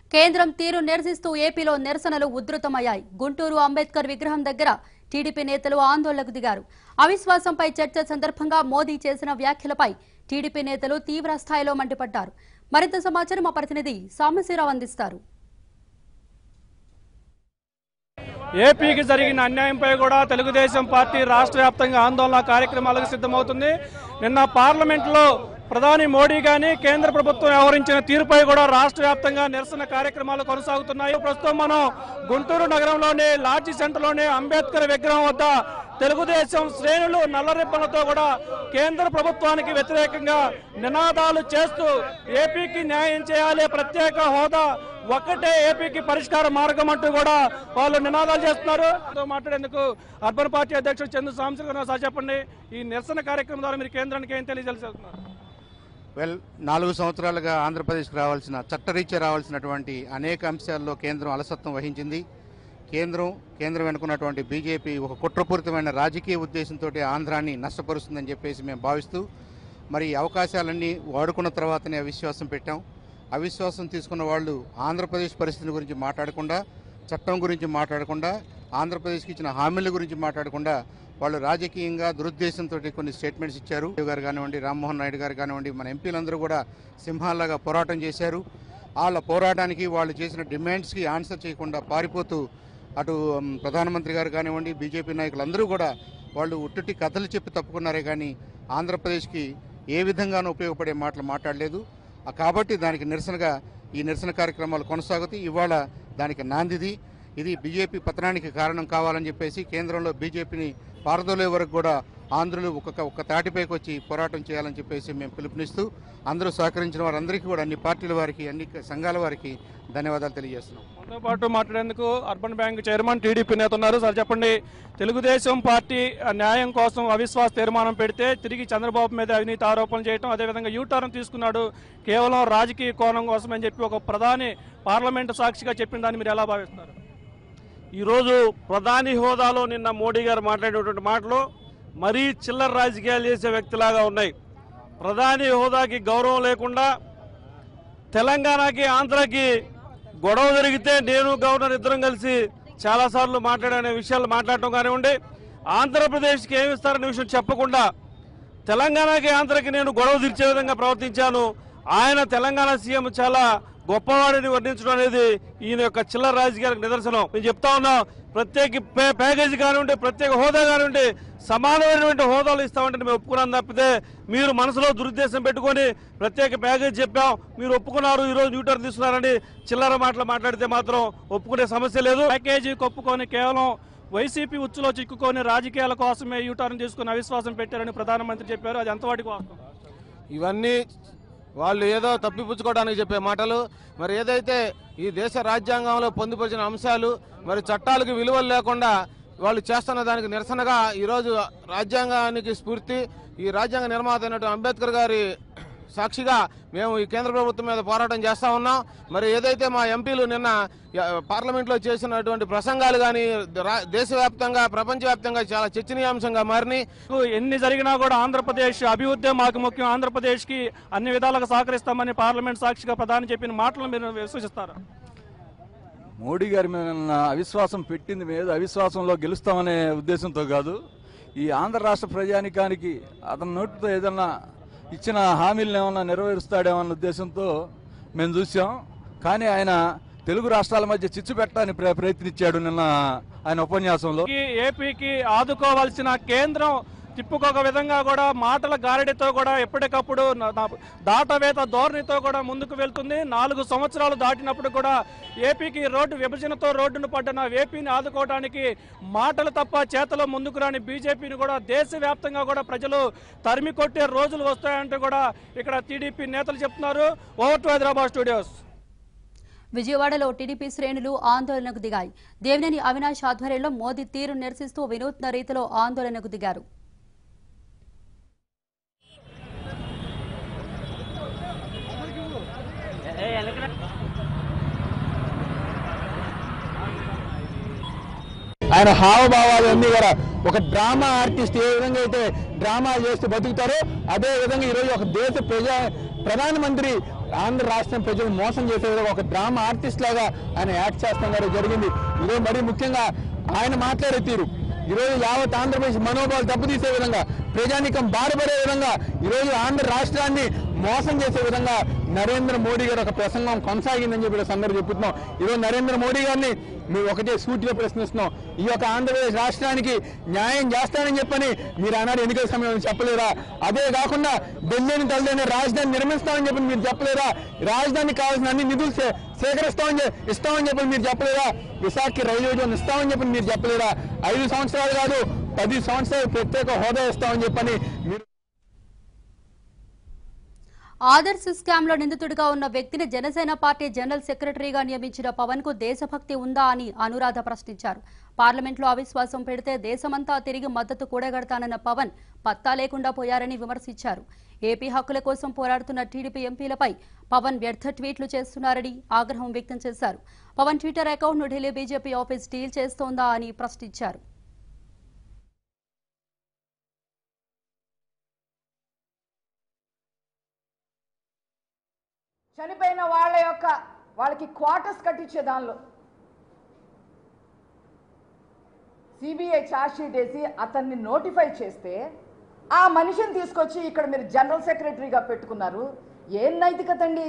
కేంద్రం తీరు నిరసిస్తూ ఏపీలో నిరసనలు ఉధృతమయ్యాయి గుంటూరు అంబేద్కర్ విగ్రహం దగ్గర టీడీపీ నేతలు ఆందోళనకు దిగారు అవిశ్వాసంపై చర్చ సందర్భంగా మోదీ చేసిన వ్యాఖ్యలపై టీడీపీ నేతలు తీవ్ర స్థాయిలో మండిపడ్డారు మరింత సమాచారం మా ప్రతినిధి సాంబశివరావు అందిస్తారు ఏపీకి జరిగిన అన్యాయంపై కూడా తెలుగుదేశం పార్టీ రాష్ట్ర వ్యాప్తంగా ఆందోళన కార్యక్రమాలకు సిద్ధమవుతుంది నిన్న పార్లమెంట్లో ప్రధాని మోడీ గాని కేంద్ర ప్రభుత్వం వ్యవహరించిన తీరుపై కూడా రాష్ట్ర వ్యాప్తంగా నిరసన కార్యక్రమాలు కొనసాగుతున్నాయి ప్రస్తుతం మనం గుంటూరు నగరంలోని లాడ్జి సెంటర్లోని అంబేద్కర్ విగ్రహం వద్ద తెలుగుదేశం శ్రేణులు నల్ల రిబ్బన్లతో కూడా కేంద్ర ప్రభుత్వానికి వ్యతిరేకంగా నినాదాలు చేస్తూ ఏపీకి న్యాయం చేయాలి ప్రత్యేక హోదా ఒక్కటే ఏపీకి పరిష్కార మార్గం అంటూ కూడా వాళ్ళు నినాదాలు చేస్తున్నారు తో మాట్లాడేందుకు అర్బన్ పార్టీ అధ్యక్షుడు చంద్ర సాంబశివరావు సార్ చెప్పండి ఈ నిరసన కార్యక్రమం ద్వారా మీరు కేంద్రానికి ఏం తెలియజేస్తున్నారు వెల్ నాలుగు సంవత్సరాలుగా ఆంధ్రప్రదేశ్కి రావాల్సిన చట్టరీత్యా రావాల్సినటువంటి అనేక అంశాల్లో కేంద్రం అలసత్వం వహించింది కేంద్రం కేంద్రం వెనుకున్నటువంటి బీజేపీ ఒక కుట్రపూరితమైన రాజకీయ ఉద్దేశంతో ఆంధ్రాన్ని నష్టపరుస్తుందని చెప్పేసి మేము భావిస్తూ మరి ఈ అవకాశాలన్నీ వాడుకున్న తర్వాతనే అవిశ్వాసం పెట్టాం అవిశ్వాసం తీసుకున్న వాళ్ళు ఆంధ్రప్రదేశ్ పరిస్థితిని గురించి మాట్లాడకుండా చట్టం గురించి మాట్లాడకుండా ఆంధ్రప్రదేశ్కి ఇచ్చిన హామీల గురించి మాట్లాడకుండా వాళ్ళు రాజకీయంగా దురుద్దేశంతో కొన్ని స్టేట్మెంట్స్ ఇచ్చారు రావు గారు కానివ్వండి రామ్మోహన్ నాయుడు గారు కానివ్వండి మన ఎంపీలందరూ కూడా సింహాల్లాగా పోరాటం చేశారు వాళ్ళ పోరాటానికి వాళ్ళు చేసిన డిమాండ్స్కి ఆన్సర్ చేయకుండా పారిపోతూ అటు ఉమ్, ప్రధానమంత్రి గారు కానివ్వండి బీజేపీ నాయకులందరూ కూడా వాళ్ళు ఉట్టుటి కథలు చెప్పి తప్పుకున్నారే కానీ ఆంధ్రప్రదేశ్కి ఏ విధంగానూ ఉపయోగపడే మాటలు మాట్లాడలేదు ఆ కాబట్టి దానికి నిరసనగా ఈ నిరసన కార్యక్రమాలు కొనసాగుతాయి ఇవాళ దానికి నాందిది ఇది బీజేపీ పతనానికి కారణం కావాలని చెప్పేసి కేంద్రంలో బీజేపీని పారదోలే వరకు కూడా ఆంధ్రులు ఒక్కొక్క ఒక్క తాటిపైకి వచ్చి పోరాటం చేయాలని చెప్పేసి మేము పిలుపునిస్తూ అందరూ సహకరించిన వారందరికీ కూడా అన్ని పార్టీల వారికి అన్ని సంఘాల వారికి ధన్యవాదాలు తెలియజేస్తున్నాం మనతో పాటు మాట్లాడేందుకు అర్బన్ బ్యాంక్ చైర్మన్ టీడీపీ నేత ఉన్నారు సార్ చెప్పండి తెలుగుదేశం పార్టీ ఆ, న్యాయం కోసం అవిశ్వాస తీర్మానం పెడితే తిరిగి చంద్రబాబు మీద అవినీతి ఆరోపణలు చేయడం అదేవిధంగా యూటర్న్ తీసుకున్నాడు కేవలం రాజకీయ కోణం కోసం అని చెప్పి ఒక ప్రధాని పార్లమెంటు సాక్షిగా చెప్పిన దాన్ని మీరు ఎలా భావిస్తున్నారు ఈరోజు ప్రధాని హోదాలో నిన్న మోడీ గారు మాట్లాడేటువంటి మాటలు మరీ చిల్లర రాజకీయాలు చేసే వ్యక్తిలాగా ఉన్నాయి ప్రధాని హోదాకి గౌరవం లేకుండా తెలంగాణకి ఆంధ్రాకి గొడవ జరిగితే నేను గవర్నర్ ఇద్దరం కలిసి చాలాసార్లు మాట్లాడే విషయాలు మాట్లాడటం కానివ్వండి ఆంధ్రప్రదేశ్కి ఏమి ఇస్తారనే విషయం చెప్పకుండా తెలంగాణకి ఆంధ్రకి నేను గొడవ తీర్చే విధంగా ప్రవర్తించాను ఆయన తెలంగాణ సీఎం చాలా గొప్పవాడిని వర్ణించడం అనేది ఈయన యొక్క చిల్లర రాజకీయాలకు నిదర్శనం మేము చెప్తా ఉన్నాం ప్రత్యేక పే- ప్యాకేజీ కానివ్వండి ప్రత్యేక హోదా కానివ్వండి సమానమైనటువంటి హోదాలు ఇస్తామంటే మేము ఒప్పుకున్నాం తప్పితే మీరు మనసులో దురుద్దేశం పెట్టుకొని ప్రత్యేక ప్యాకేజీ చెప్పాం మీరు ఒప్పుకున్నారు ఈ రోజు న్యూటర్ తీసుకున్నారని చిల్లర మాటలు మాట్లాడితే మాత్రం ఒప్పుకునే సమస్య లేదు ప్యాకేజీ కొప్పుకొని కేవలం వైసీపీ ఉచ్చులో చిక్కుకొని రాజకీయాల కోసమే యూటర్న్ తీసుకుని అవిశ్వాసం పెట్టారని ప్రధానమంత్రి చెప్పారు అది ఎంతవాటికి వాస్తవం ఇవన్నీ వాళ్ళు ఏదో తప్పిపుచ్చుకోవడానికి చెప్పే మాటలు మరి ఏదైతే ఈ దేశ రాజ్యాంగంలో పొందుపరిచిన అంశాలు మరి చట్టాలకు విలువలు లేకుండా వాళ్ళు చేస్తున్న దానికి నిరసనగా ఈరోజు రాజ్యాంగానికి స్ఫూర్తి ఈ రాజ్యాంగ నిర్మాత అయినటువంటి అంబేద్కర్ గారి సాక్షిగా మేము ఈ కేంద్ర ప్రభుత్వం మీద పోరాటం చేస్తా ఉన్నాం మరి ఏదైతే మా ఎంపీలు నిన్న య- పార్లమెంట్లో చేసినటువంటి ప్రసంగాలు కానీ దేశవ్యాప్తంగా ప్రపంచవ్యాప్తంగా చాలా చర్చనీయాంశంగా మారినాయి ఎన్ని జరిగినా కూడా ఆంధ్రప్రదేశ్ అభివృద్ధి మాకు ముఖ్యం ఆంధ్రప్రదేశ్ కి అన్ని విధాలుగా సహకరిస్తామని పార్లమెంట్ సాక్షిగా ప్రధాని చెప్పిన మాటలు మీరు విశ్వసిస్తారు మోడీ గారి మీద నిన్న అవిశ్వాసం పెట్టింది మీద అవిశ్వాసంలో గెలుస్తామనే ఉద్దేశంతో కాదు ఈ ఆంధ్ర రాష్ట్ర ప్రజానికానికి అతని నోటితో ఏదన్నా ఇచ్చిన హామీలను ఏమన్నా నెరవేరుస్తాడేమన్న ఉద్దేశంతో మేము చూసాం కానీ ఆయన తెలుగు రాష్ట్రాల మధ్య చిచ్చు పెట్టడానికి ప్ర- ప్రయత్నించాడు నిన్న ఆయన ఉపన్యాసంలో ఈ ఏపీకి ఆదుకోవాల్సిన కేంద్రం తిప్పుకొక విధంగా కూడా మాటల గారడితో కూడా ఎప్పటికప్పుడు న- నా- దాటవేత ధోరణితో కూడా ముందుకు వెళ్తుంది నాలుగు సంవత్సరాలు దాటినప్పుడు కూడా ఏపీకి రోడ్డు విభజనతో రోడ్డును పడ్డ ఏపీని ఆదుకోవడానికి మాటలు తప్ప చేతలో ముందుకు రాని బీజేపీని కూడా దేశవ్యాప్తంగా కూడా ప్రజలు తరిమి కొట్టే రోజులు వస్తాయంటూ కూడా ఇక్కడ టీడీపీ నేతలు చెప్తున్నారు ఓవర్ టు హైదరాబాద్ స్టూడియోస్ విజయవాడలో టీడీపీ శ్రేణులు ఆందోళనకు దిగాయి దేవినేని అవినాష్ ఆధ్వర్యంలో మోదీ తీరు నిరసిస్తూ వినూత్న రీతిలో ఆందోళనకు దిగారు ఆయన హావభావాలన్నీ కూడా ఒక డ్రామా ఆర్టిస్ట్ ఏ విధంగా అయితే డ్రామా చేస్తూ బతుకుతారో అదే విధంగా ఈరోజు ఒక దేశ ప్రజా ప్రధానమంత్రి ఆంధ్ర రాష్ట్రం ప్రజలు మోసం చేసే విధంగా ఒక డ్రామా ఆర్టిస్ట్ లాగా ఆయన యాక్ట్ చేస్తాం గారు జరిగింది ఈరోజు మరీ ముఖ్యంగా ఆయన మాట్లాడే తీరు ఈరోజు యావత్ ఆంధ్రప్రదేశ్ మనోభావాలు దెబ్బతీసే విధంగా ప్రజానికం బాధపడే విధంగా ఈరోజు ఆంధ్ర రాష్ట్రాన్ని మోసం చేసే విధంగా నరేంద్ర మోడీ గారు ఒక ప్రసంగం కొనసాగిందని చెప్పి ఈరోజు అందరూ చెప్తున్నాం ఈరోజు నరేంద్ర మోడీ గారిని మేము ఒకటే సూటిగా ప్రశ్నిస్తున్నాం ఈ యొక్క ఆంధ్రప్రదేశ్ రాష్ట్రానికి న్యాయం చేస్తానని చెప్పని మీరు ఆనాడు ఎన్నికల సమయంలో చెప్పలేరా అదే కాకుండా ఢిల్లీని తల్లిని రాజధాని నిర్మిస్తామని చెప్పి మీరు చెప్పలేరా రాజధానికి కావాల్సిన అన్ని నిధులు సే- సేకరిస్తామని చె- ఇస్తామని చెప్పి మీరు చెప్పలేరా విశాఖకి రైల్వే జోన్ ఇస్తామని చెప్పి మీరు చెప్పలేరా ఐదు సంవత్సరాలు కాదు పది సంవత్సరాలు ప్రత్యేక హోదా ఇస్తామని చెప్పని మీరు ఆదర్శ్ స్కామ్ లో నిందితుడిగా ఉన్న వ్యక్తిని జనసేన పార్టీ జనరల్ సెక్రటరీగా నియమించిన పవన్ కు దేశభక్తి ఉందా అని అనురాధ ప్రశ్నించారు పార్లమెంట్లో అవిశ్వాసం పెడితే దేశమంతా తిరిగి మద్దతు కూడగడతానన్న పవన్ పత్తా లేకుండా పోయారని విమర్శించారు ఏపీ హక్కుల కోసం పోరాడుతున్న టీడీపీ ఎంపీలపై పవన్ వ్యర్థ ట్వీట్లు చేస్తున్నారని ఆగ్రహం వ్యక్తం చేశారు పవన్ ట్విట్టర్ అకౌంట్ ను ఢిల్లీ బీజేపీ ఆఫీస్ డీల్ చేస్తోందా అని ప్రశ్నించారు చనిపోయిన వాళ్ళ యొక్క వాళ్ళకి క్వార్టర్స్ కట్టించే దానిలో సిబిఐ ఛార్జ్షీట్ వేసి అతన్ని నోటిఫై చేస్తే ఆ మనిషిని తీసుకొచ్చి ఇక్కడ మీరు జనరల్ సెక్రటరీగా పెట్టుకున్నారు ఏం నైతికత అండి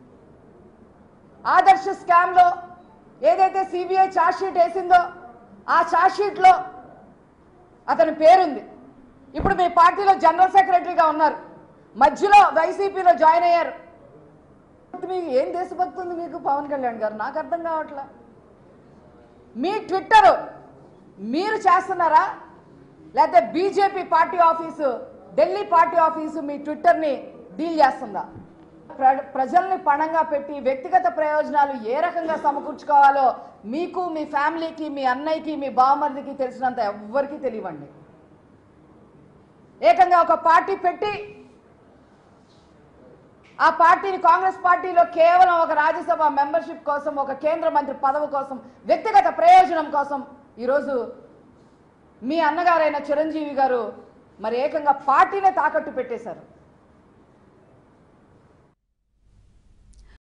ఆదర్శ స్కామ్లో ఏదైతే సిబిఐ ఛార్జ్షీట్ వేసిందో ఆ ఛార్జ్షీట్లో అతని పేరుంది ఇప్పుడు మీ పార్టీలో జనరల్ సెక్రటరీగా ఉన్నారు మధ్యలో వైసీపీలో జాయిన్ అయ్యారు మీకు ఏం దేశభక్తి ఉంది మీకు పవన్ కళ్యాణ్ గారు నాకు అర్థం కావట్లే మీ ట్విట్టర్ మీరు చేస్తున్నారా లేకపోతే BJP party office Delhi party office మీ ట్విట్టర్ని డీల్ చేస్తుందా ప్ర ప్రజల్ని పణంగా పెట్టి వ్యక్తిగత ప్రయోజనాలు ఏ రకంగా సమకూర్చుకోవాలో మీకు మీ ఫ్యామిలీకి మీ అన్నయ్యకి మీ బావమరిదికి తెలిసినంత ఎవ్వరికీ తెలియవండి ఏకంగా ఒక పార్టీ పెట్టి ఆ పార్టీని కాంగ్రెస్ పార్టీలో కేవలం ఒక రాజ్యసభ మెంబర్షిప్ కోసం ఒక కేంద్ర మంత్రి పదవి కోసం వ్యక్తిగత ప్రయోజనం కోసం ఈరోజు మీ అన్నగారైన చిరంజీవి గారు మరి ఏకంగా పార్టీనే తాకట్టు పెట్టేశారు